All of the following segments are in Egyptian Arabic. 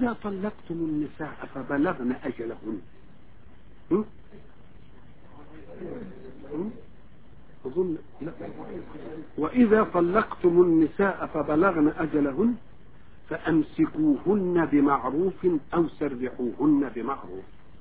وإذا طلقتم النساء فبلغن أجلهن هم؟ هم؟ أظن لا وإذا طلقتم النساء فبلغن أجلهن فأمسكوهن بمعروف أو سرحوهن بمعروف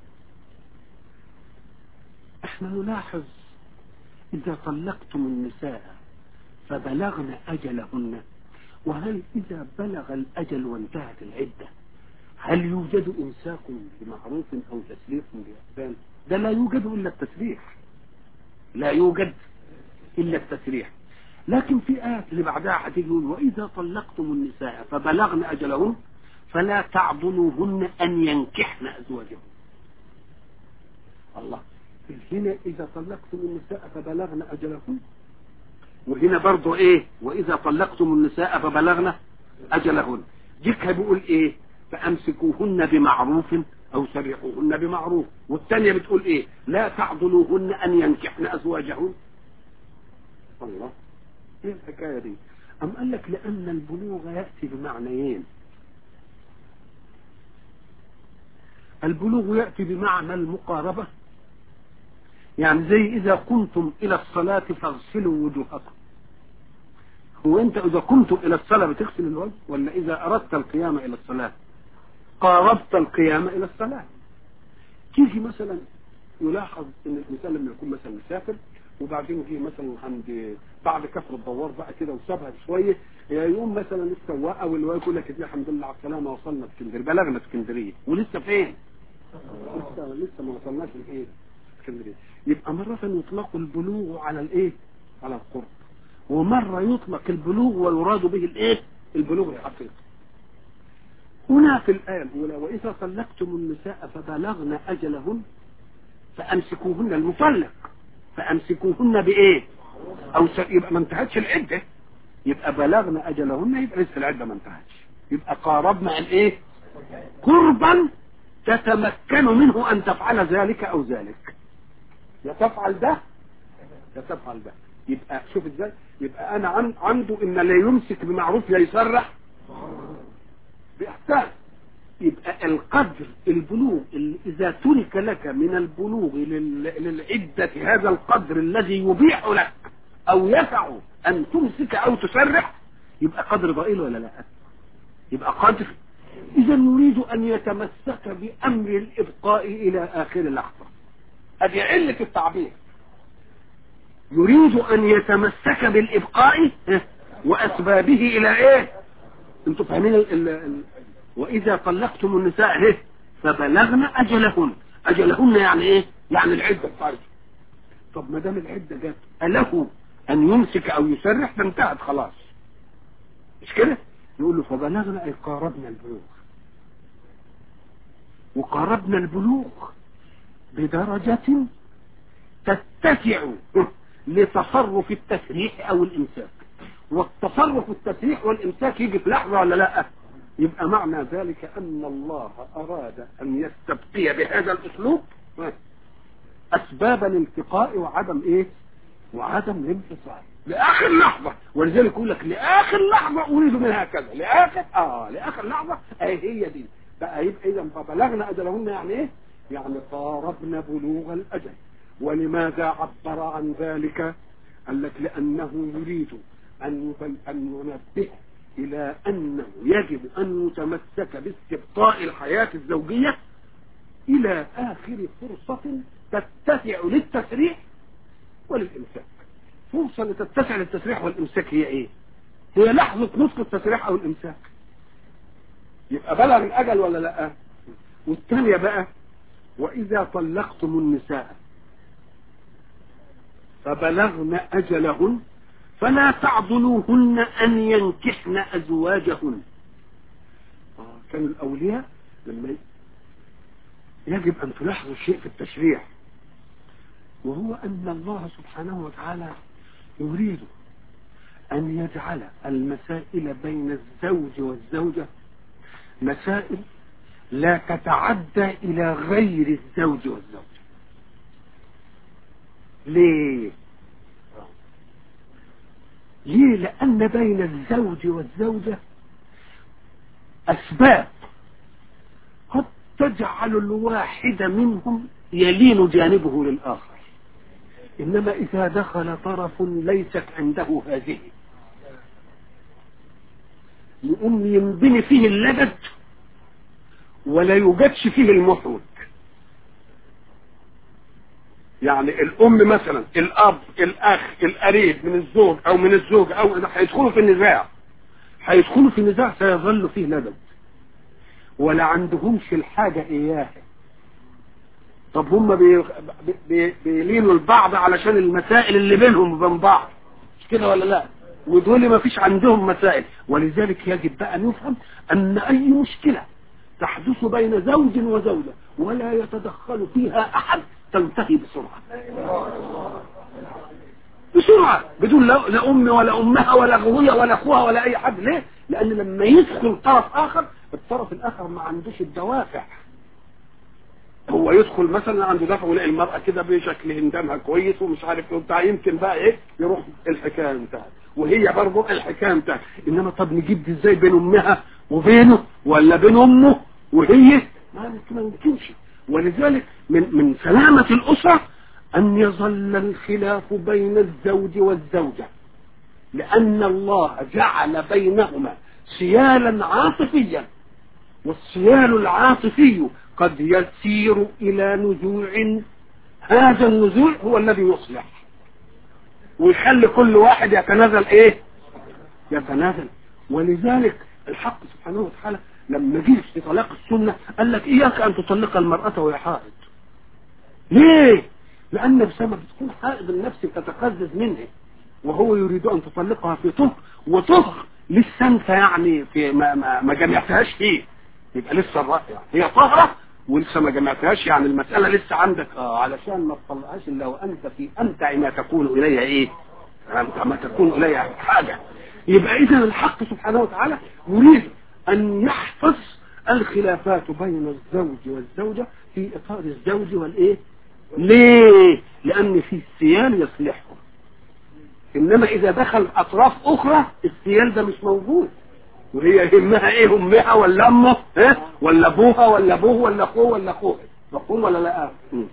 احنا نلاحظ إذا طلقتم النساء فبلغن أجلهن وهل إذا بلغ الأجل وانتهت العدة هل يوجد إمساك بمعروف أو تسريح بإحسان ده لا يوجد إلا التسريح لا يوجد إلا التسريح لكن في آيات اللي بعدها هتيجي يقول وإذا طلقتم النساء فبلغن أجلهن فلا تعضلوهن أن ينكحن أزواجهن الله هنا إذا طلقتم النساء فبلغن أجلهن وهنا برضو إيه وإذا طلقتم النساء فبلغن أجلهن جيكها بيقول إيه فأمسكوهن بمعروف أو سرحوهن بمعروف والثانية بتقول إيه لا تعضلوهن أن ينكحن أزواجهن الله ايه الحكاية دي أم قال لك لأن البلوغ يأتي بمعنيين البلوغ يأتي بمعنى المقاربة يعني زي إذا قمتم إلى الصلاة فاغسلوا وجوهكم هو أنت إذا قمتم إلى الصلاة بتغسل الوجه ولا إذا أردت القيام إلى الصلاة قاربت القيام إلى الصلاة تيجي مثلا يلاحظ ان الانسان لما يكون مثلا مسافر وبعدين جه مثلا عند بعد كفر الدوار بقى كده وسابها شويه يقوم مثلا السواق او اللي يقول لك الحمد لله على السلامه وصلنا اسكندريه بلغنا اسكندريه ولسه فين؟ لسه لسه ما وصلناش لايه؟ اسكندريه يبقى مره يطلق البلوغ على الايه؟ على القرب ومره يطلق البلوغ ويراد به الايه؟ البلوغ الحقيقي هنا في الآية الأولى وإذا طلقتم النساء فبلغن أجلهن فأمسكوهن المطلق فأمسكوهن بإيه أو س... يبقى ما انتهتش العدة يبقى بلغن أجلهن يبقى لسه العدة ما انتهتش يبقى قاربنا الإيه قربا تتمكن منه أن تفعل ذلك أو ذلك يا تفعل ده يا تفعل ده يبقى شوف ازاي يبقى انا عن عنده ان لا يمسك بمعروف لا يسرح بإحسان يبقى القدر البلوغ اللي إذا ترك لك من البلوغ للعدة هذا القدر الذي يبيح لك أو يسع أن تمسك أو تسرح يبقى قدر ضئيل ولا لا يبقى قدر إذا نريد أن يتمسك بأمر الإبقاء إلى آخر لحظة هذه علة التعبير يريد أن يتمسك بالإبقاء وأسبابه إلى إيه انتوا فاهمين ال ال واذا طلقتم النساء ايه فبلغن اجلهن اجلهن يعني ايه يعني العده بتاعته طب ما دام العده جت اله ان يمسك او يسرح ده انتهت خلاص مش كده يقول له فبلغنا اي قاربنا البلوغ وقاربنا البلوغ بدرجة تتسع لتصرف التسريح او الامساك والتصرف التسريح والامساك يجي في لحظه ولا لا يبقى معنى ذلك ان الله اراد ان يستبقي بهذا الاسلوب اسباب الالتقاء وعدم ايه وعدم الانفصال لاخر لحظه ولذلك يقول لك لاخر لحظه اريد منها كذا لاخر اه لاخر لحظه اي هي دي بقى يبقى اذا فبلغنا اجلهن يعني ايه يعني قاربنا بلوغ الاجل ولماذا عبر عن ذلك قال لك لانه يريد أن أن ينبه إلى أنه يجب أن يتمسك باستبقاء الحياة الزوجية إلى آخر فرصة تتسع للتسريح وللإمساك فرصة لتتسع للتسريح والإمساك هي إيه؟ هي لحظة نصف التسريح أو الإمساك يبقى بلغ الأجل ولا لا؟ والثانية بقى وإذا طلقتم النساء فبلغن أجلهن فلا تعضلوهن أن ينكحن أزواجهن آه كانوا الأولياء لما يجب أن تلاحظوا شيء في التشريع وهو أن الله سبحانه وتعالى يريد أن يجعل المسائل بين الزوج والزوجة مسائل لا تتعدى إلى غير الزوج والزوجة ليه ليه لأن بين الزوج والزوجة أسباب تجعل الواحد منهم يلين جانبه للآخر إنما إذا دخل طرف ليست عنده هذه يقوم ينبني فيه اللبد ولا يوجدش فيه المحرج يعني الام مثلا الاب الاخ القريب من الزوج او من الزوج او هيدخلوا في النزاع هيدخلوا في النزاع سيظل فيه لبد ولا عندهمش الحاجة اياها طب هم بي بي بيلينوا البعض علشان المسائل اللي بينهم وبين بعض مش كده ولا لا ودول ما فيش عندهم مسائل ولذلك يجب بقى ان يفهم ان اي مشكلة تحدث بين زوج وزوجة ولا يتدخل فيها احد تنتهي بسرعة بسرعة بدون لا, لا ام ولا امها ولا ابويا ولا اخوها ولا اي حد ليه لان لما يدخل طرف اخر الطرف الاخر ما عندوش الدوافع هو يدخل مثلا عنده دفع ويلاقي المرأة كده بشكل هندامها كويس ومش عارف ايه بتاع يمكن بقى ايه يروح الحكاية انتهت وهي برضه الحكاية انتهت انما طب نجيب دي ازاي بين امها وبينه ولا بين امه وهي ما يمكنش ولذلك من من سلامة الأسرة أن يظل الخلاف بين الزوج والزوجة لأن الله جعل بينهما سيالا عاطفيا والسيال العاطفي قد يسير إلى نزوع هذا النزوع هو الذي يصلح ويخلي كل واحد يتنازل ايه يتنازل ولذلك الحق سبحانه وتعالى لما جه في طلاق السنة قال لك إياك أن تطلق المرأة وهي حائض ليه؟ لأن بسبب تكون حائض النفس تتقزز منه وهو يريد أن تطلقها في طهر وطهر لسه أنت يعني في ما, ما, ما جمعتهاش فيه يبقى لسه الرأي يعني هي طهرة ولسه ما جمعتهاش يعني المسألة لسه عندك اه علشان ما تطلقهاش إلا وأنت في أمتع ما تكون إليها إيه؟ أمتع ما تكون إليها حاجة يبقى إذا الحق سبحانه وتعالى يريد أن يحفظ الخلافات بين الزوج والزوجة في إطار الزوج والإيه ليه لأن في السيال يصلحهم إنما إذا دخل أطراف أخرى السيال ده مش موجود وهي يهمها إيه أمها ولا أمه إيه؟ ولا أبوها ولا أبوه ولا أخوه ولا أخوه مفهوم ولا لا م.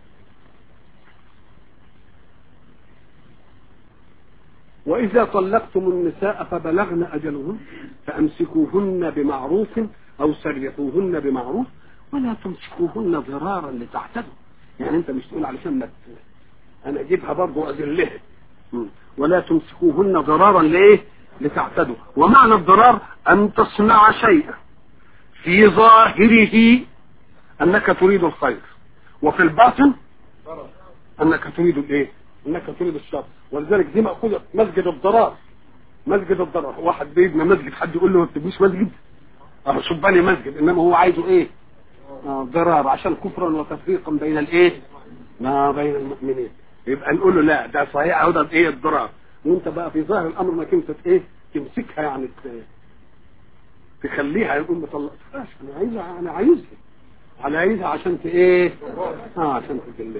وإذا طلقتم النساء فبلغن أجلهن فأمسكوهن بمعروف أو سرحوهن بمعروف ولا تمسكوهن ضرارا لتعتدوا يعني أنت مش تقول علشان ما أنا أجيبها برضه وأذلها ولا تمسكوهن ضرارا لإيه لتعتدوا ومعنى الضرار أن تصنع شيئا في ظاهره أنك تريد الخير وفي الباطن أنك تريد الإيه أنك تريد الشر ولذلك دي مأخوذة مسجد الضرار مسجد الضرار واحد بيبنى مسجد حد يقول له ما تبنيش مسجد اه شوف بني مسجد انما هو عايزه ايه آه ضرار عشان كفرا وتفريقا بين الايه ما بين المؤمنين يبقى نقول له لا ده صحيح اهو ده ايه الضرار وانت بقى في ظاهر الامر انك انت ايه تمسكها يعني تخليها يقول ما طلقتهاش انا عايزها انا عايزها انا عايزها عشان ايه اه عشان تجليها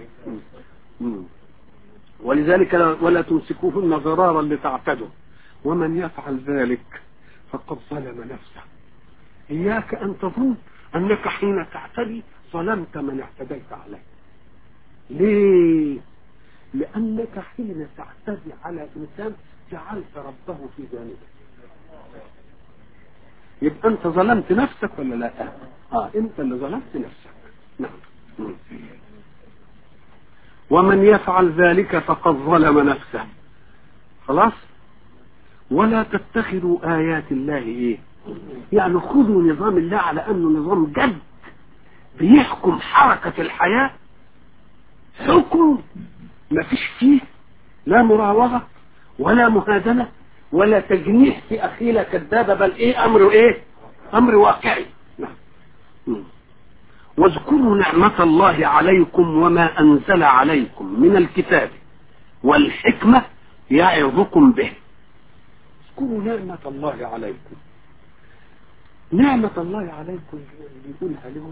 ولذلك ولا تمسكوهن ضرارا لتعتدوا ومن يفعل ذلك فقد ظلم نفسه إياك أن تظن أنك حين تعتدي ظلمت من اعتديت عليه ليه لأنك حين تعتدي على إنسان جعلت ربه في جانبك يبقى أنت ظلمت نفسك ولا لا آه أنت اللي ظلمت نفسك نعم ومن يفعل ذلك فقد ظلم نفسه خلاص ولا تتخذوا آيات الله إيه يعني خذوا نظام الله على أنه نظام جد بيحكم حركة الحياة حكم ما فيش فيه لا مراوغة ولا مهادنة ولا تجنيح في أخيلة كذابة بل إيه أمر إيه أمر واقعي نعم واذكروا نعمة الله عليكم وما أنزل عليكم من الكتاب والحكمة يعظكم به اذكروا نعمة الله عليكم نعمة الله عليكم بيقولها لهم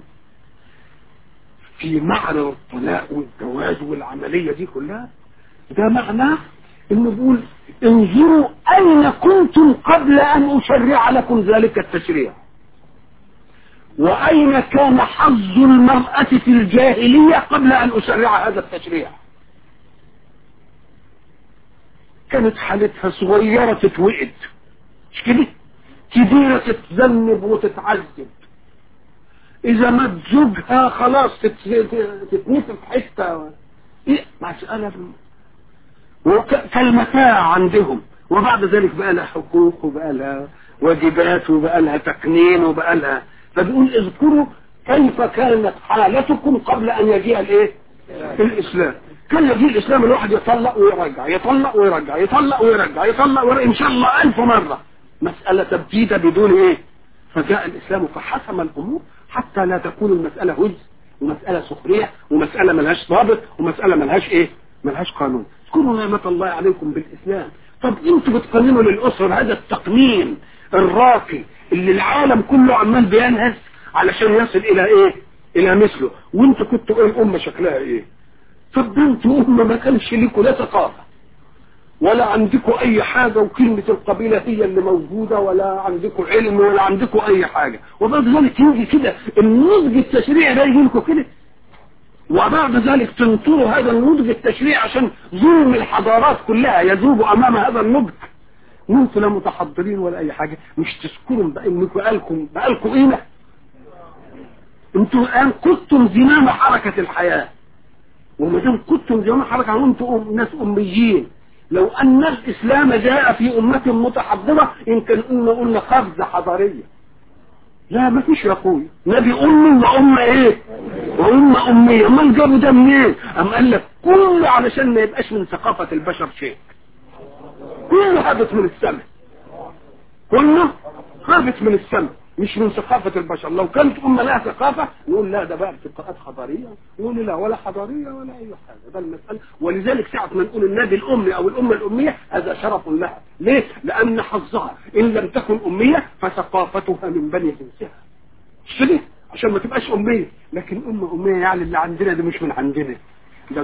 في معنى الطلاق والزواج والعملية دي كلها ده معناه انه بيقول انظروا اين كنتم قبل ان اشرع لكم ذلك التشريع وأين كان حظ المرأة في الجاهلية قبل أن أشرع هذا التشريع كانت حالتها صغيرة تتوئد مش كده كبيرة تتذنب وتتعذب إذا مات زوجها خلاص تتنفي في حتة إيه مسألة كالمتاع عندهم وبعد ذلك بقى لها حقوق وبقى لها واجبات وبقى لها تقنين وبقى لها فبيقول اذكروا كيف كانت حالتكم قبل ان يجيء الايه الاسلام كان يجيء الاسلام الواحد يطلق ويرجع يطلق ويرجع يطلق ويرجع يطلق ويرجع ان شاء الله الف مرة مسألة تبديدة بدون ايه فجاء الاسلام فحسم الامور حتى لا تكون المسألة هز ومسألة سخرية ومسألة ملهاش ضابط ومسألة ملهاش ايه ملهاش قانون اذكروا نعمة الله عليكم بالاسلام طب انتوا بتقننوا للاسرة هذا التقنين الراقي اللي العالم كله عمال بينهز علشان يصل الى ايه الى مثله وانت كنت ايه الامة شكلها ايه طب انتوا امة ما كانش ليكوا لا ثقافة ولا عندكم اي حاجة وكلمة القبيلة هي اللي موجودة ولا عندكم علم ولا عندكم اي حاجة وبعد ذلك يجي كده النضج التشريعي ده يجي لكم كده وبعد ذلك تنطروا هذا النضج التشريعي عشان ظلم الحضارات كلها يذوب امام هذا النضج وانتوا لا متحضرين ولا اي حاجة مش تذكروا بقى انكم بقالكم بقالكم قيمة انتوا الان كنتم زمام حركة الحياة وما دام كنتم زمام حركة وانتم ناس اميين لو ان الاسلام جاء في امة متحضرة يمكن قلنا قلنا قفزة حضارية لا ما فيش يا اخويا نبي امي وام ايه وام امية امال جابوا ده منين ام قال لك كله علشان ما يبقاش من ثقافة البشر شيء كله هابط من السماء كله هابط من السماء مش من ثقافة البشر لو كانت أمة لها ثقافة نقول لا ده بقى ارتقاءات حضارية يقول لا ولا حضارية ولا أي حاجة ده المسألة ولذلك ساعة ما نقول النبي الأمي أو الأمة الأمية هذا شرف لها ليه؟ لأن حظها إن لم تكن أمية فثقافتها من بني جنسها مش كده؟ عشان ما تبقاش أمية لكن أمة أمية يعني اللي عندنا ده مش من عندنا ده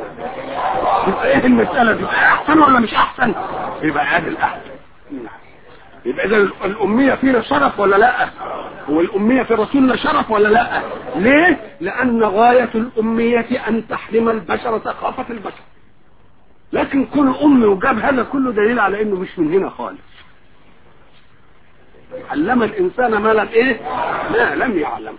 يبقى ايه المسألة دي احسن ولا مش احسن يبقى هذا الاحسن يبقى اذا الامية فينا شرف ولا لا هو الامية في رسولنا شرف ولا لا ليه لان غاية الامية ان تحرم البشر ثقافة البشر لكن كل امي وجاب هذا كله دليل على انه مش من هنا خالص علم الانسان ما لم ايه ما لم يعلم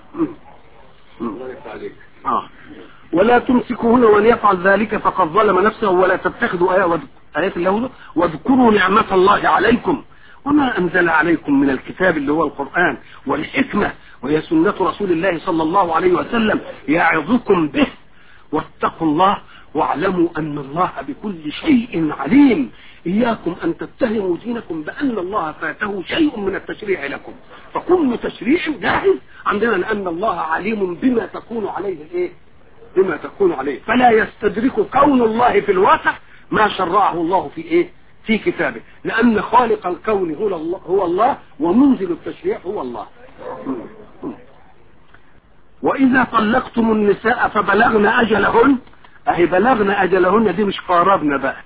اه ولا تمسكوهن ومن يفعل ذلك فقد ظلم نفسه ولا تتخذوا آيات آيات الله واذكروا نعمة الله عليكم وما أنزل عليكم من الكتاب اللي هو القرآن والحكمة وهي سنة رسول الله صلى الله عليه وسلم يعظكم به واتقوا الله واعلموا أن الله بكل شيء عليم إياكم أن تتهموا دينكم بأن الله فاته شيء من التشريع لكم فكل تشريع جاهز عندنا لأن الله عليم بما تكون عليه الإيه بما تكون عليه فلا يستدرك كون الله في الواقع ما شرعه الله في ايه في كتابه لان خالق الكون هو الله, هو الله ومنزل التشريع هو الله واذا طلقتم النساء فبلغن اجلهن اهي بلغن اجلهن دي مش قاربنا بقى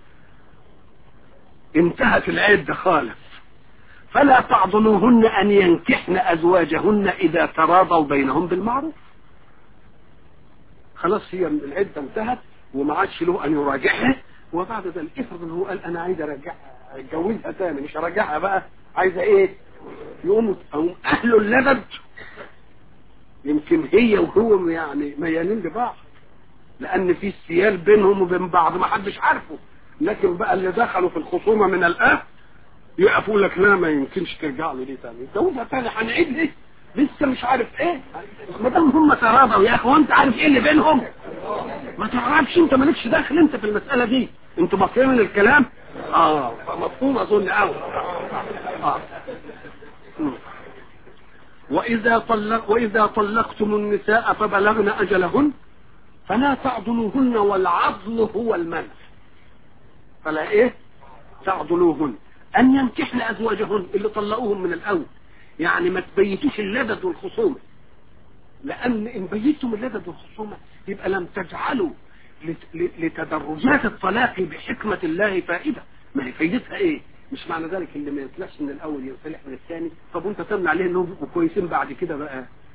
انتهت العده خالص فلا تعضلوهن ان ينكحن ازواجهن اذا تراضوا بينهم بالمعروف خلاص هي العدة انتهت وما عادش له ان يراجعها وبعد ذلك افرض ان هو قال انا عايز ارجعها اتجوزها تاني مش هرجعها بقى عايزه ايه يقوموا يقوم اهل اللبد يمكن هي وهو يعني ميالين لبعض لان في سيال بينهم وبين بعض ما حدش عارفه لكن بقى اللي دخلوا في الخصومه من الاب يقفوا لك لا ما يمكنش ترجع له دي تاني اتجوزها تاني هنعيد ليه لسه مش عارف ايه ما دام هم تراضوا يا اخي وانت عارف ايه اللي بينهم ما تعرفش انت مالكش داخل انت في المساله دي انتوا مفهومين الكلام اه مفهوم اظن قوي اه واذا طلق واذا طلقتم النساء فبلغن اجلهن فلا تعضلوهن والعضل هو المنع فلا ايه تعضلوهن ان ينكحن ازواجهن اللي طلقوهم من الاول يعني ما تبيتوش اللدد والخصومة لأن إن بيتم اللدد والخصومة يبقى لم تجعلوا لتدرجات الطلاق بحكمة الله فائدة ما هي فايدتها إيه مش معنى ذلك اللي ما يطلعش من الأول يصلح من الثاني طب وانت تمنع عليه انهم يبقوا كويسين بعد كده بقى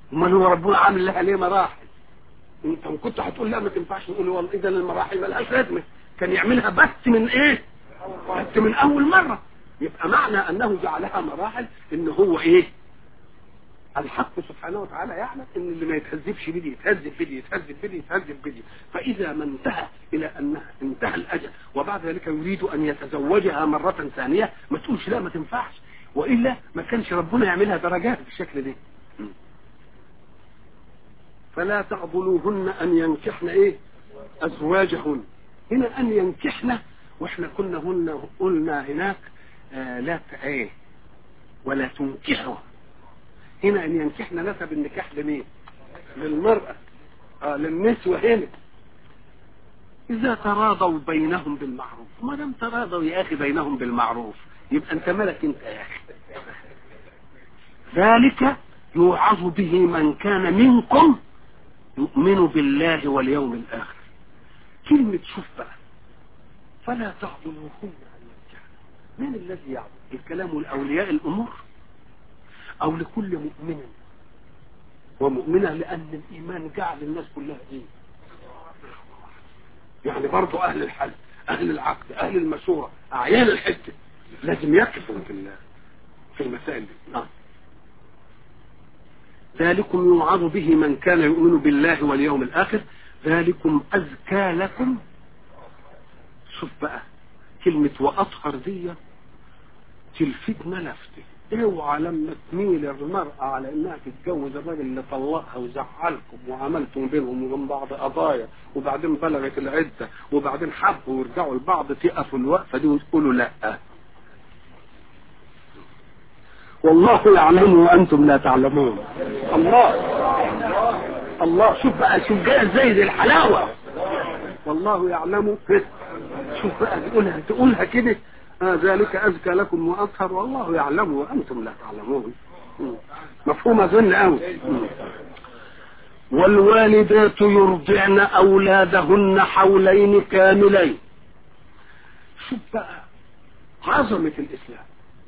امال هو ربنا عامل لها ليه مراحل انت كنت هتقول لا ما تنفعش نقول والله اذا المراحل ملهاش لازمه كان يعملها بس من ايه بس من اول مره يبقى معنى انه جعلها مراحل ان هو ايه الحق سبحانه وتعالى يعلم ان اللي ما يتهذبش بدي يتهذب بدي يتهذب بدي يتهذب بدي فاذا ما انتهى الى انها انتهى الاجل وبعد ذلك يريد ان يتزوجها مره ثانيه ما تقولش لا ما تنفعش والا ما كانش ربنا يعملها درجات بالشكل ده فلا تعضلوهن ان ينكحن ايه ازواجهن هنا ان ينكحن واحنا كنا هن قلنا هناك آه لا ايه ولا تنكحوا هنا ان ينكحن نسب النكاح لمين للمرأة آه للنسوة هنا اذا تراضوا بينهم بالمعروف ما دام تراضوا يا اخي بينهم بالمعروف يبقى انت ملك انت يا اخي ذلك يوعظ به من كان منكم يؤمن بالله واليوم الاخر كلمة شوف بقى فلا تعضلوهن عن النكاح من الذي يعضل الكلام الاولياء الامور او لكل مؤمن ومؤمنة لان الايمان جعل الناس كلها ايه يعني برضو اهل الحل اهل العقد اهل المشورة اعيان الحتة لازم يكفوا في في المسائل دي آه. ذلكم يوعظ به من كان يؤمن بالله واليوم الاخر ذلكم ازكى لكم شوف بقى كلمة واطهر دي تلفتنا لفته اوعى لما تميل المرأة على انها تتجوز الراجل اللي طلقها وزعلكم وعملتم بينهم وبين بعض قضايا وبعدين بلغت العدة وبعدين حبوا ويرجعوا لبعض تقفوا الوقفة دي وتقولوا لا والله يعلم وانتم لا تعلمون الله الله شوف بقى شوف جاء ازاي دي الحلاوة والله يعلم شوف بقى تقولها تقولها كده آه ذلك أزكى لكم وأطهر والله يعلم وأنتم لا تعلمون مفهوم أظن أوي والوالدات يرضعن أولادهن حولين كاملين شوف بقى عظمة الإسلام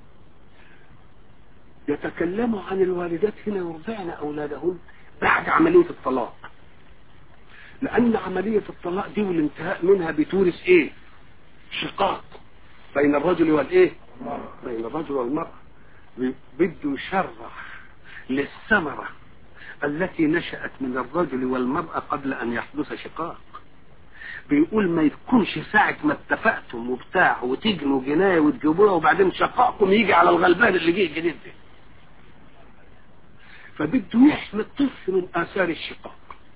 يتكلم عن الوالدات هنا يرضعن أولادهن بعد عملية الطلاق لأن عملية الطلاق دي والانتهاء منها بتورث إيه شقاق بين الرجل والايه بين الرجل والمرأة بده يشرح للثمرة التي نشأت من الرجل والمرأة قبل ان يحدث شقاق بيقول ما يكونش ساعة ما اتفقتم وبتاع وتجنوا جناية وتجيبوها وبعدين شقاقكم يجي على الغلبان اللي جه الجديد ده فبده يحمي الطفل من آثار الشقاق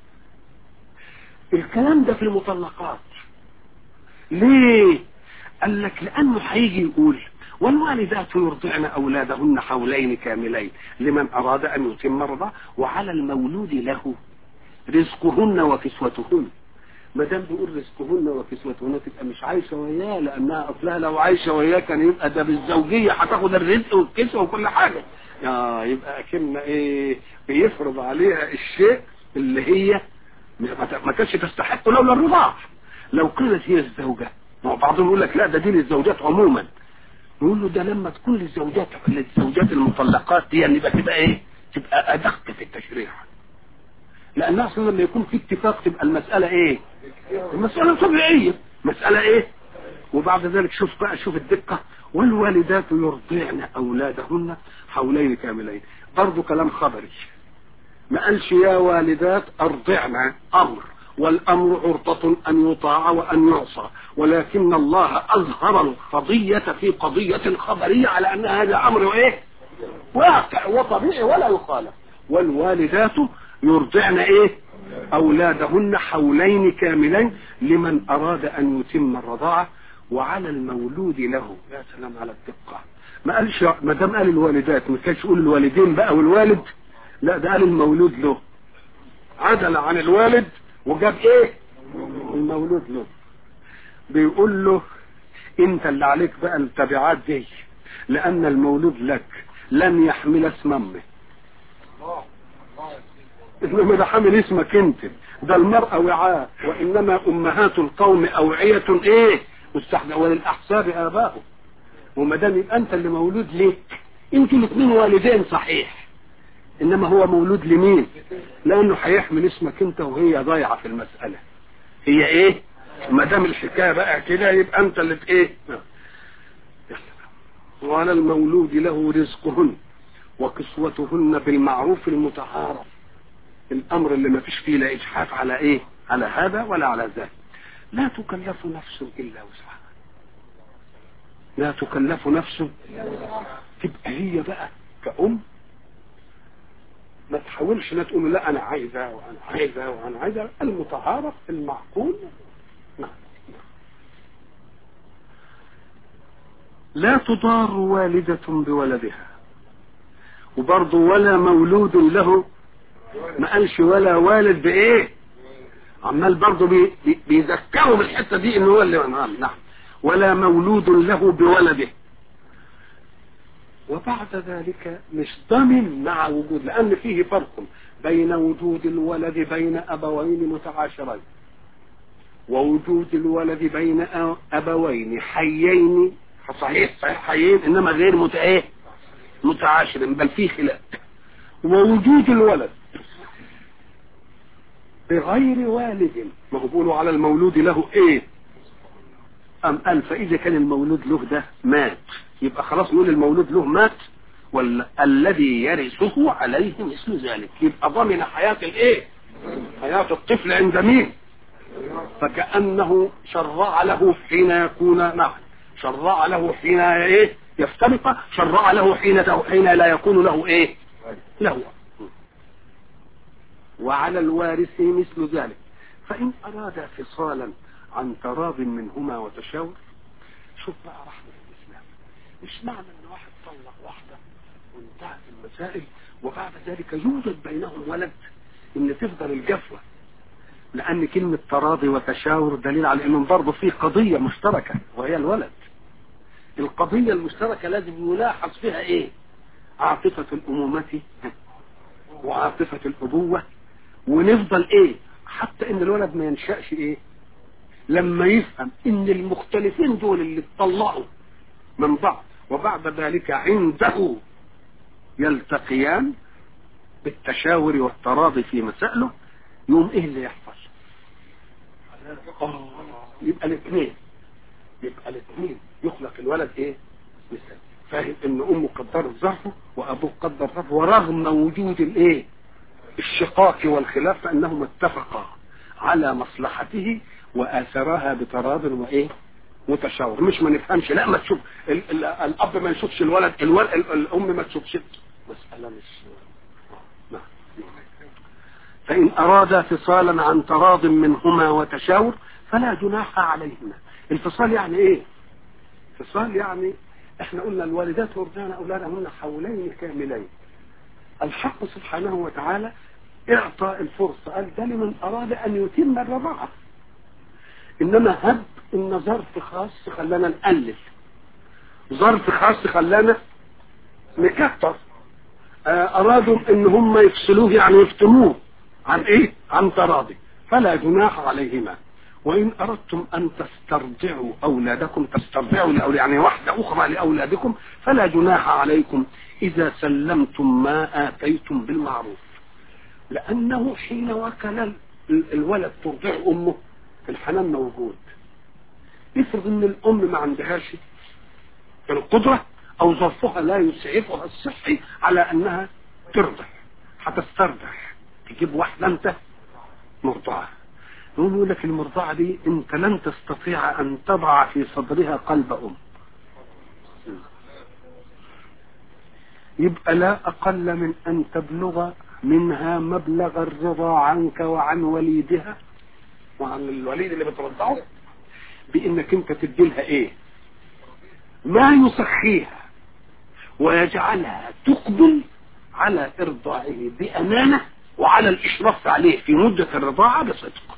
الكلام ده في المطلقات ليه قال لك لانه هيجي يقول والوالدات يرضعن اولادهن حولين كاملين لمن اراد ان يتم الرضاعه وعلى المولود له رزقهن وكسوتهن ما دام بيقول رزقهن وكسوتهن تبقى مش عايشه وياه لانها اصلها لو عايشه وياه كان يبقى ده بالزوجيه هتاخد الرزق والكسوه وكل حاجه اه يبقى كلمه ايه بيفرض عليها الشيء اللي هي ما كانتش تستحق لولا الرضاعه لو كانت هي الزوجه بعضهم يقول لك لا ده دي للزوجات عموما يقول له ده لما تكون للزوجات للزوجات المطلقات دي يعني يبقى تبقى ايه تبقى ادق في التشريع لانها اصلا لما يكون في اتفاق تبقى المساله ايه المساله طبيعيه مساله ايه وبعد ذلك شوف بقى شوف الدقه والوالدات يرضعن اولادهن حولين كاملين برضه كلام خبري ما قالش يا والدات ارضعن امر والامر عرضة ان يطاع وان يعصى ولكن الله اظهر القضية في قضية خبرية على ان هذا امر ايه واقع وطبيعي ولا يخالف والوالدات يرضعن ايه اولادهن حولين كاملين لمن اراد ان يتم الرضاعة وعلى المولود له يا سلام على الدقة ما قالش ما دام قال الوالدات ما كانش يقول الوالدين بقى والوالد لا ده قال المولود له عدل عن الوالد وجاب ايه المولود له بيقول له انت اللي عليك بقى التبعات دي لان المولود لك لن يحمل اسم امه انما ده حامل اسمك انت ده المرأة وعاء وانما امهات القوم اوعية ايه مستحدثة وللاحساب اباؤه وما دام يبقى انت اللي مولود ليك انتوا الاثنين والدين صحيح انما هو مولود لمين لانه هيحمل اسمك انت وهي ضايعه في المساله هي ايه ما دام الحكايه بقى كده يبقى انت اللي في ايه وعلى المولود له رزقهن وكسوتهن بالمعروف المتعارف الامر اللي ما فيش فيه لا اجحاف على ايه على هذا ولا على ذاك لا تكلف نفس الا وسعها لا تكلف نفس تبقى هي بقى كأم ما تحاولش لا تقول لا انا عايزه وانا عايزه وانا عايزه المتعارف المعقول نعم لا تضار والدة بولدها وبرضه ولا مولود له ما قالش ولا والد بايه عمال برضه بي بي بيذكروا بالحته دي ان هو اللي نعم نعم ولا مولود له بولده وبعد ذلك مش ضمن مع وجود لان فيه فرق بين وجود الولد بين ابوين متعاشرين ووجود الولد بين ابوين حيين صحيح صحيح حيين انما غير مت ايه متعاشر بل فيه خلاف ووجود الولد بغير والد ما هو بيقولوا على المولود له ايه ام قال فاذا كان المولود له ده مات يبقى خلاص نقول المولود له مات ولا الذي يرثه عليه مثل ذلك يبقى ضمن حياة الايه حياة الطفل عند مين فكأنه شرع له حين يكون معه شرع له حين ايه يفترق شرع له حين حين لا يكون له ايه له وعلى الوارث مثل ذلك فإن أراد فصالا عن تراض منهما وتشاور شوف بقى رحمة الإسلام مش معنى أن واحد طلق واحدة وانتهت المسائل وبعد ذلك يوجد بينهم ولد ان تفضل الجفوة لأن كلمة تراضي وتشاور دليل على أنه برضه في قضية مشتركة وهي الولد القضية المشتركة لازم يلاحظ فيها ايه عاطفة الأمومة وعاطفة الأبوة ونفضل ايه حتى ان الولد ما ينشأش ايه لما يفهم ان المختلفين دول اللي اتطلعوا من بعض وبعد ذلك عنده يلتقيان بالتشاور والتراضي في مسائله يوم ايه اللي يحصل آه يبقى الاثنين يبقى الاثنين يخلق الولد ايه مثال فاهم ان امه قدرت ظرفه وابوه قدر ظرفه ورغم وجود الايه الشقاق والخلاف فانهما اتفقا على مصلحته واثرها بتراض وايه متشاور مش ما نفهمش لا ما تشوف ال ال الاب ما يشوفش الولد الولد ال الام ما تشوفش مسألة مش ما. فإن أرادا فصالا عن تراض منهما وتشاور فلا جناح عليهما الفصال يعني ايه فصال يعني احنا قلنا الوالدات يرضعن اولادهن حولين كاملين الحق سبحانه وتعالى اعطى الفرصة قال ده لمن اراد ان يتم الرضاعة انما هب ان ظرف خاص خلانا نقلل ظرف خاص خلانا نكتر ارادوا ان هم يفصلوه يعني يفتنوه عن ايه عن تراضي فلا جناح عليهما وإن أردتم أن تسترضعوا أولادكم تسترضعوا لأولاد يعني واحدة أخرى لأولادكم فلا جناح عليكم إذا سلمتم ما آتيتم بالمعروف لأنه حين وكل الولد ترضع أمه الحنان موجود افرض ان الام ما عندهاش القدرة او ظرفها لا يسعفها الصحي على انها ترضع هتسترضع تجيب واحدة انت مرضعة يقول لك المرضعة دي انت لن تستطيع ان تضع في صدرها قلب ام يبقى لا اقل من ان تبلغ منها مبلغ الرضا عنك وعن وليدها وعن الوليد اللي بترضعه بانك انت تديلها ايه ما يسخيها ويجعلها تقبل على ارضاعه بامانه وعلى الاشراف عليه في مده الرضاعه بصدق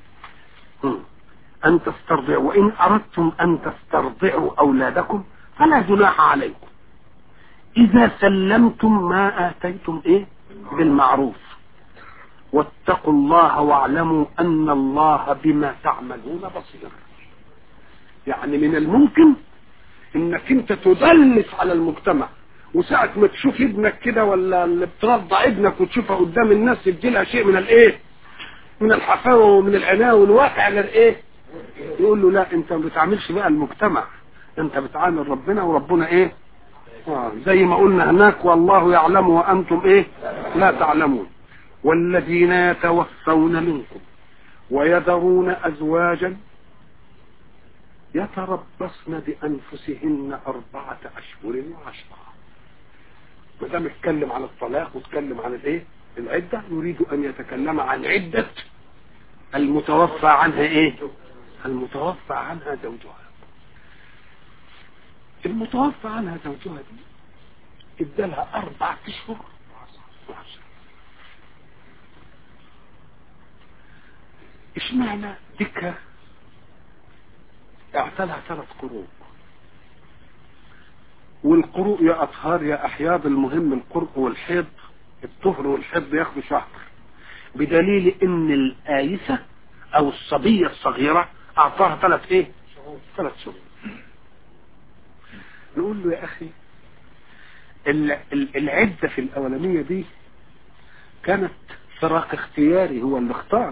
أن تسترضعوا وإن أردتم أن تسترضعوا أولادكم فلا جناح عليكم إذا سلمتم ما آتيتم إيه بالمعروف واتقوا الله واعلموا أن الله بما تعملون بصير يعني من الممكن انك انت تدلس على المجتمع وساعة ما تشوف ابنك كده ولا اللي بترضع ابنك وتشوفها قدام الناس تدي لها شيء من الايه من الحفاوة ومن العناية والواقع للايه يقول له لا انت ما بتعاملش بقى المجتمع انت بتعامل ربنا وربنا ايه آه زي ما قلنا هناك والله يعلم وانتم ايه لا تعلمون والذين يتوفون منكم ويذرون ازواجا يتربصن بانفسهن اربعه اشهر وعشره ما دام اتكلم عن الطلاق واتكلم عن الايه العده يريد ان يتكلم عن عده المتوفى عنها ايه المتوفى عنها زوجها المتوفى عنها زوجها دي ادالها اربع اشهر وعشرة اشمعنى ديكها اعتلها ثلاث قروء والقروء يا اطهار يا احياض المهم القرء والحيض الطهر والحيض ياخدوا شهر بدليل ان الآيسة او الصبية الصغيرة اعطاها ثلاث ايه ثلاث شهور نقول له يا اخي العدة في الاولانية دي كانت فراق اختياري هو اللي اختار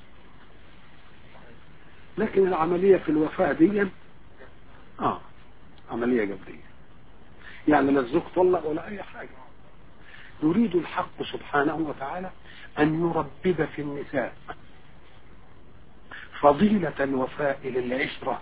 لكن العملية في الوفاة دي اه عملية جبرية يعني لا الزوج طلق ولا اي حاجة يريد الحق سبحانه وتعالى ان يربب في النساء فضيلة الوفاء للعشرة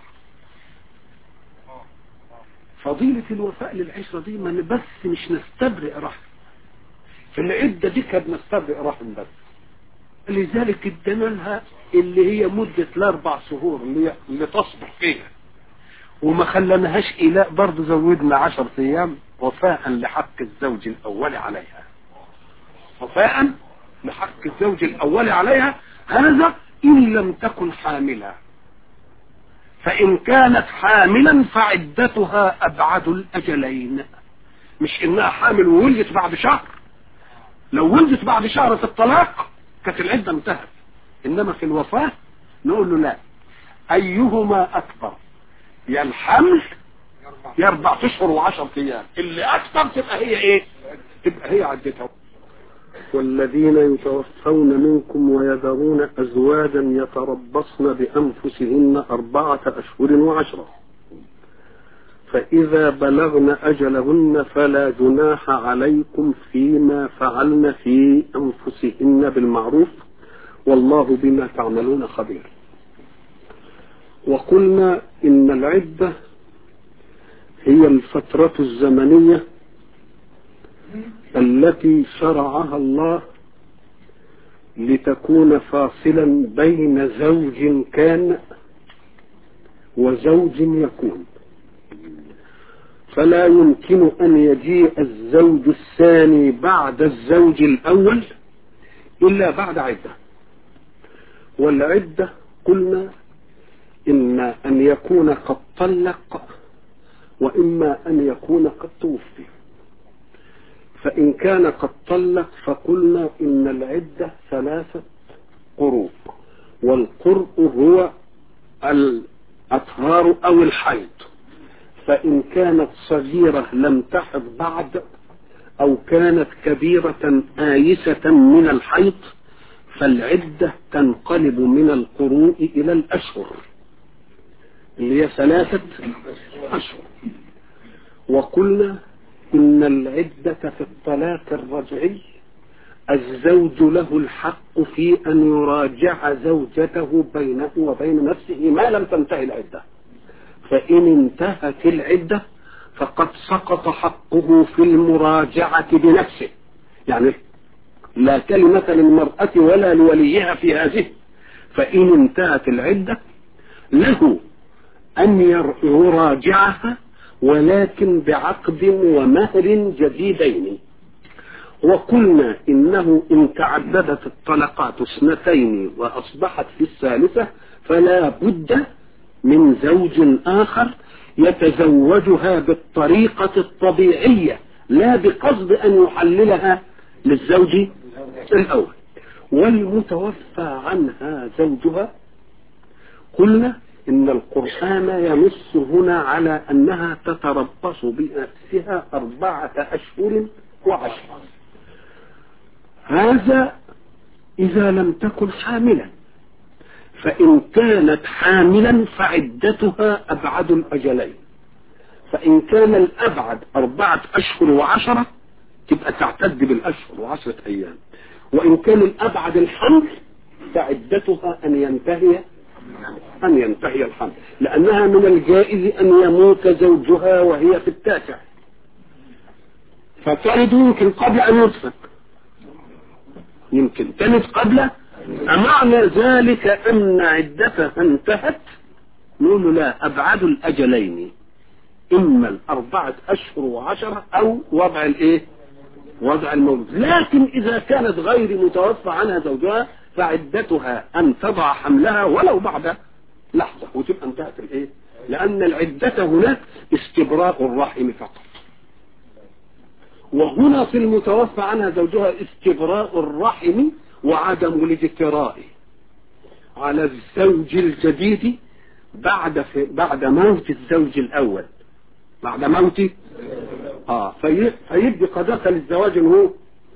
فضيلة الوفاء للعشرة دي ما بس مش نستبرئ رحم في العدة دي كانت نستبرئ رحم بس لذلك ادينا لها اللي هي مدة الاربع شهور اللي, اللي تصبح فيها وما خلناهاش إلاء برضه زودنا عشر أيام وفاء لحق الزوج الأول عليها وفاء لحق الزوج الأول عليها هذا إن لم تكن حاملا فإن كانت حاملا فعدتها أبعد الأجلين مش إنها حامل وولدت بعد شهر لو ولدت بعد شهر في الطلاق كانت العدة انتهت إنما في الوفاة نقول له لا أيهما أكبر يا الحمل يا اربع اشهر وعشر ايام اللي اكثر تبقى هي ايه تبقى هي عدتها والذين يتوفون منكم ويذرون ازواجا يتربصن بانفسهن اربعه اشهر وعشره فاذا بلغن اجلهن فلا جناح عليكم فيما فعلن في انفسهن بالمعروف والله بما تعملون خبير وقلنا إن العدة هي الفترة الزمنية التي شرعها الله لتكون فاصلا بين زوج كان وزوج يكون فلا يمكن أن يجيء الزوج الثاني بعد الزوج الأول إلا بعد عدة والعدة قلنا إما أن يكون قد طلق وإما أن يكون قد توفي فإن كان قد طلق فقلنا إن العدة ثلاثة قروء والقرء هو الأطهار أو الحيض فإن كانت صغيرة لم تحض بعد أو كانت كبيرة آيسة من الحيض فالعدة تنقلب من القروء إلى الأشهر اللي هي ثلاثة أشهر وقلنا إن العدة في الطلاق الرجعي الزوج له الحق في أن يراجع زوجته بينه وبين نفسه ما لم تنتهي العدة فإن انتهت العدة فقد سقط حقه في المراجعة بنفسه يعني لا كلمة للمرأة ولا لوليها في هذه فإن انتهت العدة له أن يراجعها ولكن بعقد ومهر جديدين وقلنا إنه إن تعددت الطلقات اثنتين وأصبحت في الثالثة فلا بد من زوج آخر يتزوجها بالطريقة الطبيعية لا بقصد أن يحللها للزوج الأول والمتوفى عنها زوجها قلنا إن القرآن ينص هنا على أنها تتربص بنفسها أربعة أشهر وعشرة هذا إذا لم تكن حاملا فإن كانت حاملا فعدتها أبعد الأجلين فإن كان الأبعد أربعة أشهر وعشرة تبقى تعتد بالأشهر وعشرة أيام وإن كان الأبعد الحمل فعدتها أن ينتهي أن ينتهي الحمل لأنها من الجائز أن يموت زوجها وهي في التاسع فتلد يمكن قبل أن يدفن يمكن تلد قبل أمعنى ذلك أن عدتها انتهت نقول له لا أبعد الأجلين إما الأربعة أشهر وعشرة أو وضع الإيه وضع المولود لكن إذا كانت غير متوفى عنها زوجها فعدتها أن تضع حملها ولو بعد لحظة وتبقى انتهت الإيه لأن العدة هناك استبراء الرحم فقط وهنا في المتوفى عنها زوجها استبراء الرحم وعدم الاجتراء على الزوج الجديد بعد في بعد موت الزوج الأول بعد موته اه في فيدي قداسة للزواج هو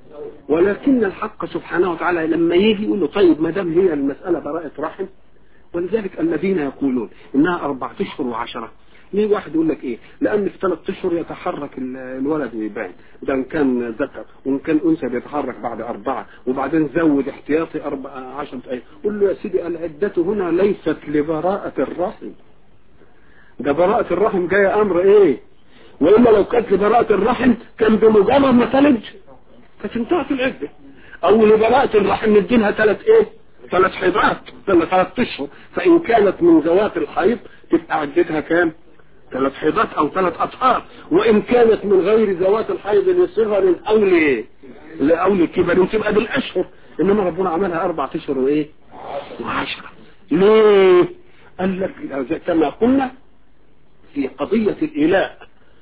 ولكن الحق سبحانه وتعالى لما يجي يقول له طيب ما دام هي المسألة براءة رحم ولذلك الذين يقولون انها اربعة اشهر وعشرة ليه واحد يقول لك ايه لان في ثلاث اشهر يتحرك الولد ويبان ده ان كان ذكر وان كان انثى بيتحرك بعد اربعه وبعدين زود احتياطي اربع عشرة ايام قول له يا سيدي العدة هنا ليست لبراءة الرحم ده براءة الرحم جاية امر ايه والا لو كانت لبراءة الرحم كان بمجرد ما تلج كانت انتهت العدة او لبراءة الرحم نديلها ثلاث ايه ثلاث حيضات ثلاث اشهر فان كانت من ذوات الحيض تبقى عدتها كام ثلاث حيضات او ثلاث اطهار وان كانت من غير ذوات الحيض لصغر او لايه او لكبر تبقى بالاشهر انما ربنا عملها اربع اشهر وايه وعشرة ليه قال لك كما قلنا في قضية الإله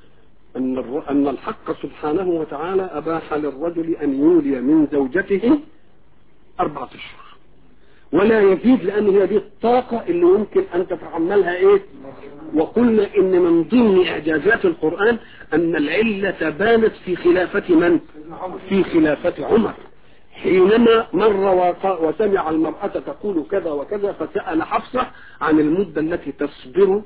أن أن الحق سبحانه وتعالى أباح للرجل أن يولي من زوجته أربعة أشهر ولا يزيد لأن هي دي الطاقة اللي يمكن أن تتحملها إيه وقلنا إن من ضمن إعجازات القرآن أن العلة بانت في خلافة من في خلافة عمر حينما مر وسمع المرأة تقول كذا وكذا فسأل حفصة عن المدة التي تصبر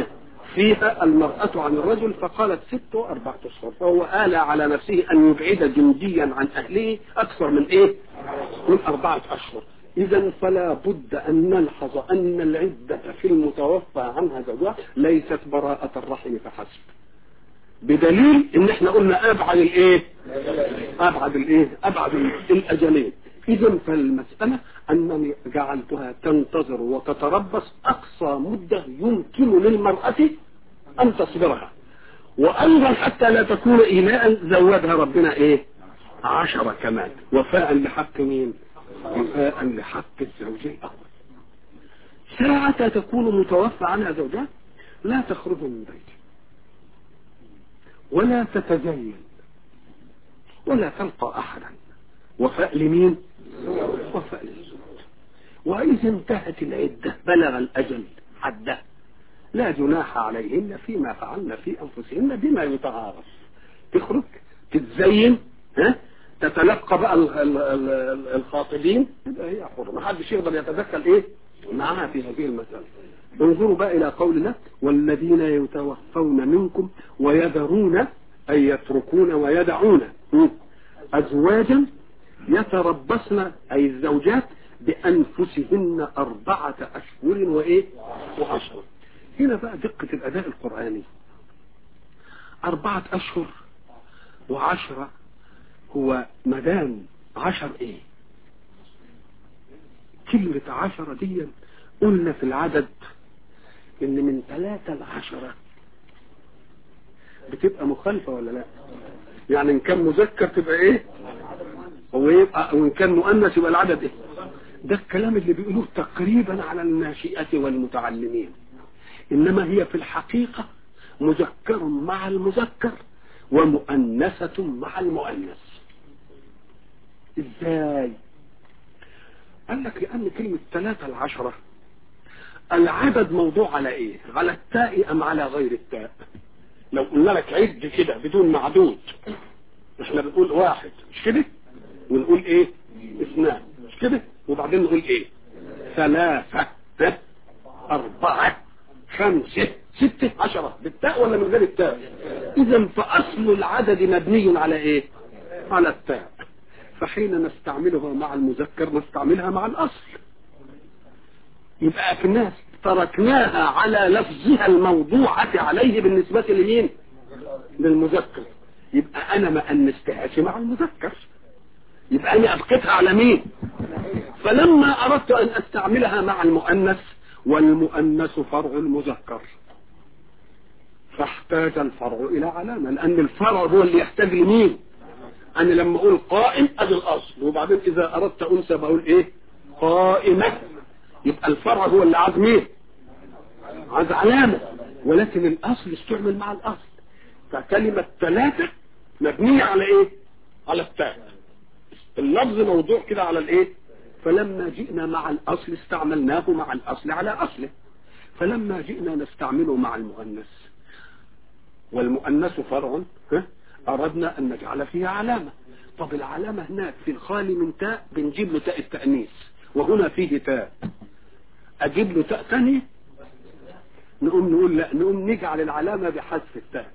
فيها المرأة عن الرجل فقالت ست وأربعة أشهر فهو آل على نفسه أن يبعد جنديا عن أهله أكثر من إيه؟ من أربعة أشهر إذا فلا بد أن نلحظ أن العدة في المتوفى عنها زوجها ليست براءة الرحم فحسب بدليل ان احنا قلنا ابعد الايه ابعد الايه ابعد الاجلين اذا فالمسألة انني جعلتها تنتظر وتتربص اقصى مدة يمكن للمرأة ان تصبرها وايضا حتى لا تكون ايلاء زودها ربنا ايه عشرة كمان وفاء لحق مين وفاء لحق الزوج الاول ساعة تكون متوفى عنها زوجها لا تخرج من بيته ولا تتزين ولا تلقى احدا وفاء لمين وفاء للزوج واذا انتهت العدة بلغ الاجل حده لا جناح عليهن فيما فعلن في انفسهن بما يتعارف تخرج تتزين ها تتلقى بقى الخاطبين يبقى هي حرة ما حدش يقدر يتدخل ايه معها في هذه المسألة انظروا بقى الى قول الله والذين يتوفون منكم ويذرون اي يتركون ويدعون ازواجا يتربصن اي الزوجات بانفسهن اربعة اشهر وايه وعشرة هنا بقى دقة الاداء القرآني اربعة اشهر وعشرة هو مدام عشر ايه كلمة عشرة دي قلنا في العدد ان من ثلاثة لعشرة بتبقى مخالفة ولا لا يعني ان كان مذكر تبقى ايه ويبقى وان كان مؤنث يبقى العدد ايه ده الكلام اللي بيقولوه تقريبا على الناشئة والمتعلمين انما هي في الحقيقة مذكر مع المذكر ومؤنثة مع المؤنث ازاي قال لك لان كلمة ثلاثة العشرة العدد موضوع على ايه على التاء ام على غير التاء لو قلنا لك عد كده بدون معدود احنا بنقول واحد مش كده ونقول ايه اثنان مش كده وبعدين نقول ايه ثلاثة ها؟ أربعة خمسة ستة عشرة بالتاء ولا من غير التاء إذا فأصل العدد مبني على إيه على التاء فحين نستعملها مع المذكر نستعملها مع الأصل يبقى في الناس تركناها على لفظها الموضوعة عليه بالنسبة لمين للمذكر يبقى أنا ما أنستهاش مع المذكر يبقى أنا أبقيتها على مين فلما أردت أن أستعملها مع المؤنث والمؤنث فرع المذكر فاحتاج الفرع إلى علامة لأن الفرع هو اللي يحتاج لمين أنا لما أقول قائم أدي الأصل وبعدين إذا أردت أنثى بقول إيه قائمة يبقى الفرع هو اللي عايز مين عايز علامة ولكن الأصل استعمل مع الأصل فكلمة ثلاثة مبنية على إيه على التاء اللفظ موضوع كده على الإيه فلما جئنا مع الأصل استعملناه مع الأصل على أصله فلما جئنا نستعمله مع المؤنث والمؤنث فرع ها؟ أردنا أن نجعل فيها علامة طب العلامة هناك في الخالي من تاء بنجيب له تاء التأنيث وهنا فيه تاء أجيب له تاء ثاني نقوم نقول لا نقوم نجعل العلامة بحذف التاء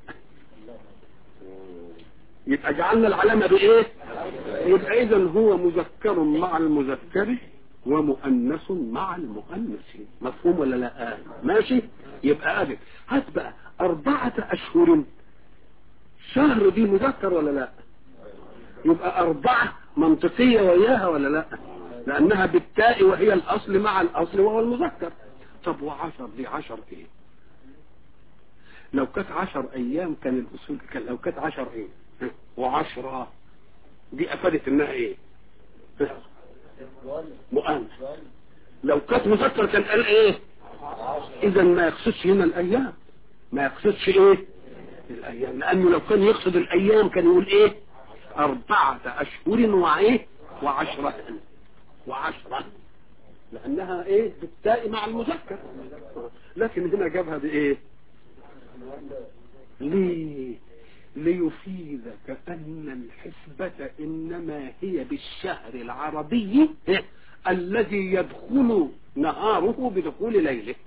يبقى جعلنا العلامة بإيه يبقى إذا هو مذكر مع المذكر ومؤنث مع المؤنث مفهوم ولا لا آه. ماشي يبقى أبد هات بقى أربعة أشهر شهر دي مذكر ولا لا يبقى أربعة منطقية وياها ولا لا لأنها بالتاء وهي الأصل مع الأصل وهو المذكر طب وعشر دي عشر إيه لو كانت عشر أيام كان الأصول كان لو كانت عشر إيه وعشرة دي أفادت إنها إيه مؤنث لو كانت مذكر كان قال إيه إذا ما يقصدش هنا الأيام ما يقصدش إيه الأيام لأنه لو كان يقصد الأيام كان يقول إيه أربعة أشهر وإيه وعشرة وعشرة لأنها إيه بالتاء مع المذكر لكن هنا جابها بإيه ليه ليفيدك أن الحسبة إنما هي بالشهر العربي الذي يدخل نهاره بدخول ليله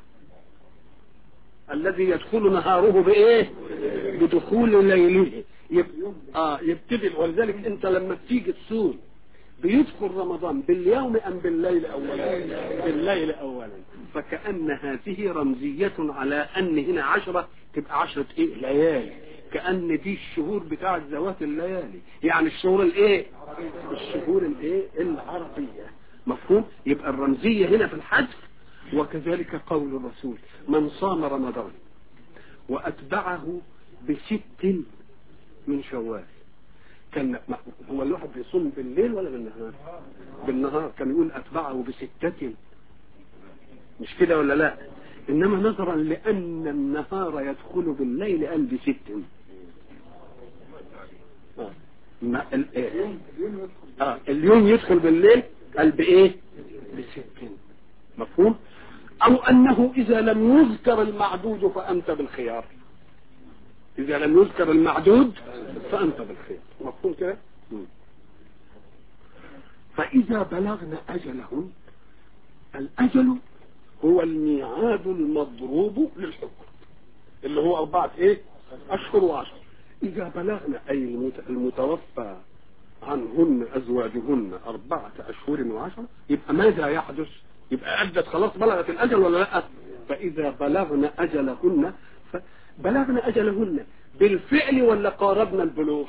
الذي يدخل نهاره بإيه بدخول ليله يب... آه يبتدي ولذلك أنت لما تيجي تصوم بيدخل رمضان باليوم أم بالليل أولا بالليل أولا فكأن هذه رمزية على أن هنا عشرة تبقى عشرة إيه ليالي كأن دي الشهور بتاعة ذوات الليالي يعني الشهور الايه الشهور الايه العربية مفهوم يبقى الرمزية هنا في الحذف وكذلك قول الرسول من صام رمضان وأتبعه بست من شوال كان هو الواحد بيصوم بالليل ولا بالنهار بالنهار كان يقول أتبعه بستة مش كده ولا لا إنما نظرا لأن النهار يدخل بالليل قال بست ما ال... آه اليوم يدخل بالليل قال بإيه بست مفهوم أو أنه إذا لم يذكر المعدود فأنت بالخيار إذا لم يذكر المعدود فأنت بالخيار مفهوم كده فإذا بلغنا أجلهن الأجل هو الميعاد المضروب للحكم اللي هو أربعة إيه أشهر وعشر إذا بلغنا أي المتوفى عنهن أزواجهن أربعة أشهر وعشر يبقى ماذا يحدث يبقى أدت خلاص بلغت الأجل ولا لا فإذا بلغنا أجلهن بلغنا أجلهن بالفعل ولا قاربنا البلوغ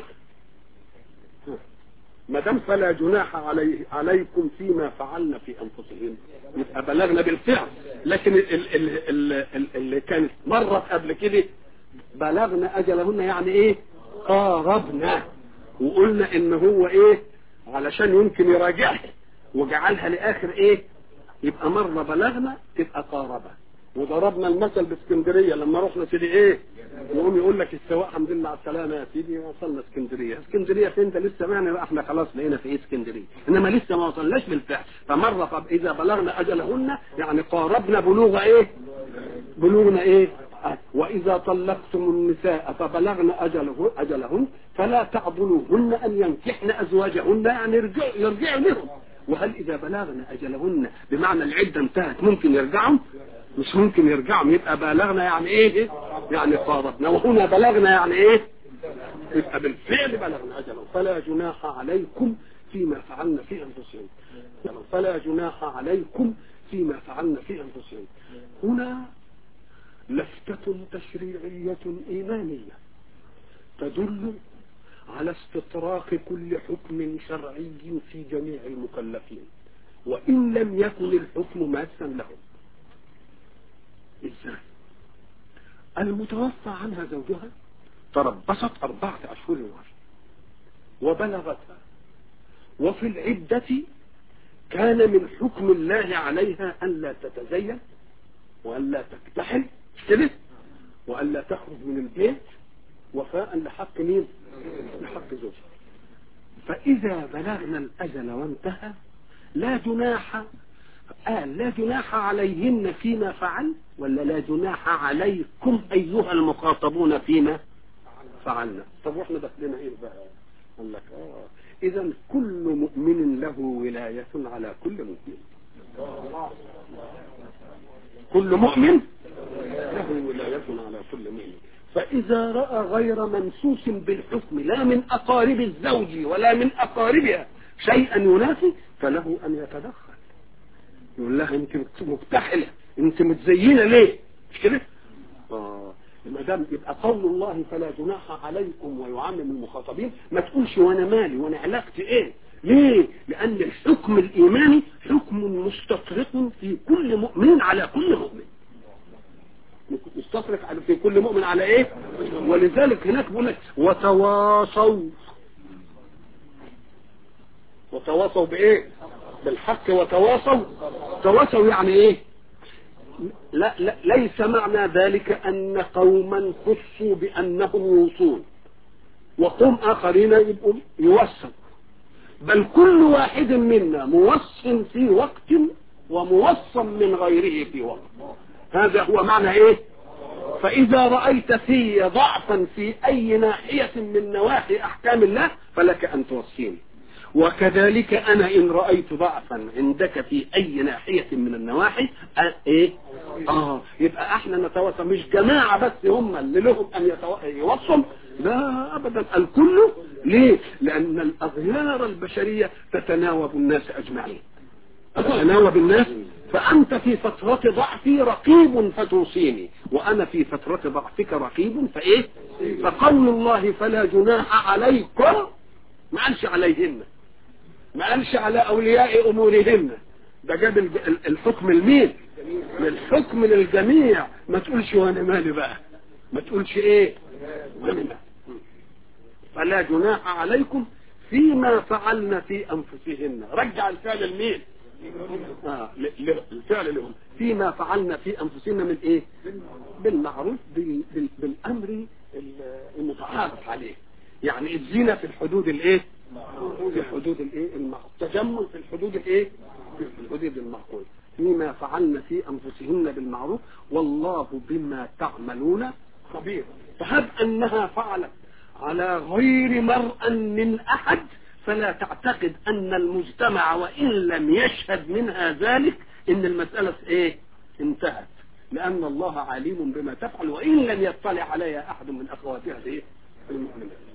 ما دام فلا جناح علي عليكم فيما فعلنا في انفسهن يبقى بلغنا بالفعل لكن ال ال ال ال اللي كانت مرت قبل كده بلغنا اجلهن يعني ايه قاربنا وقلنا ان هو ايه علشان يمكن يراجعها وجعلها لاخر ايه يبقى مرة بلغنا تبقى قاربة وضربنا المثل باسكندريه لما رحنا سيدي ايه يقوم يقول لك السواق الحمد لله على السلامه يا سيدي وصلنا اسكندريه اسكندريه فين ده لسه معنا بقى احنا خلاص بقينا في ايه اسكندريه انما لسه ما وصلناش بالفعل فمره طب اذا بلغنا اجلهن يعني قاربنا بلوغ ايه بلوغنا ايه وإذا طلقتم النساء فبلغن أجله أجلهن فلا تعضلوهن أن ينكحن أزواجهن يعني يرجعوا يرجعوا لهم وهل إذا بلغن أجلهن بمعنى العدة انتهت ممكن يرجعوا مش ممكن يرجعوا يبقى بلغنا يعني إيه يعني قاربنا وهنا بلغنا يعني إيه يبقى بالفعل بلغنا أجلهم فلا جناح عليكم فيما فعلنا في أنفسهم فلا جناح عليكم فيما فعلنا في أنفسهم هنا لفتة تشريعية إيمانية تدل على استطراق كل حكم شرعي في جميع المكلفين وإن لم يكن الحكم ماسا لهم إزاي المتوفى عنها زوجها تربصت أربعة أشهر وعشر وبلغتها وفي العدة كان من حكم الله عليها أن لا تتزين وأن لا تكتحل كده وألا تخرج من البيت وفاء لحق مين لحق زوجها فإذا بلغنا الأجل وانتهى لا جناح آه لا جناح عليهن فيما فعل ولا لا جناح عليكم أيها المخاطبون فيما فعلنا طب واحنا داخلين ايه بقى قال لك اه اذا كل مؤمن له ولاية على كل مؤمن كل مؤمن له ولاية على كل مؤمن فإذا رأى غير منسوس بالحكم لا من أقارب الزوج ولا من أقاربها شيئا ينافي فله أن يتدخل يقول لها أنت مكتحلة أنت متزينة ليه مش كده؟ آه ما دام يبقى قول الله فلا جناح عليكم ويعمم المخاطبين ما تقولش وانا مالي وانا علاقتي ايه ليه لان الحكم الايماني حكم مستطرق في كل مؤمن على كل مؤمن مستطرق على في كل مؤمن على ايه ولذلك هناك بيقول لك وتواصوا وتواصوا بايه بالحق وتواصوا تواصوا يعني ايه لا, لا ليس معنى ذلك ان قوما خصوا بانهم يوصون وقوم اخرين يبقوا يوصل بل كل واحد منا موصل في وقت وموصل من غيره في وقت هذا هو معنى ايه فاذا رأيت في ضعفا في اي ناحية من نواحي احكام الله فلك ان توصيني وكذلك انا ان رأيت ضعفا عندك في اي ناحية من النواحي أه ايه اه يبقى احنا نتواصل مش جماعة بس هم اللي لهم ان يوصلوا لا ابدا الكل ليه لان الاغيار البشرية تتناوب الناس اجمعين تتناوب الناس فأنت في فترة ضعفي رقيب فتوصيني وأنا في فترة ضعفك رقيب فإيه فقول الله فلا جناح عليكم ما قالش عليهن ما قالش على أولياء أمورهن ده جاب الحكم المين الحكم للجميع ما تقولش وانا مالي بقى ما تقولش ايه وانا فلا جناح عليكم فيما فعلن في انفسهن رجع الفعل المين آه الفعل لهم فيما فعلنا في انفسنا من ايه بالمعروف بال بال بالامر المتعارف عليه يعني الزنا في الحدود الايه في حدود الايه المعقول التجمل في الحدود الايه في الحدود المعقول فيما فعلنا في انفسهن بالمعروف والله بما تعملون خبير فهب انها فعلت على غير مرء من احد فلا تعتقد ان المجتمع وان لم يشهد منها ذلك ان المسألة ايه انتهت لان الله عليم بما تفعل وان لم يطلع عليها احد من اخواتها ايه المؤمنين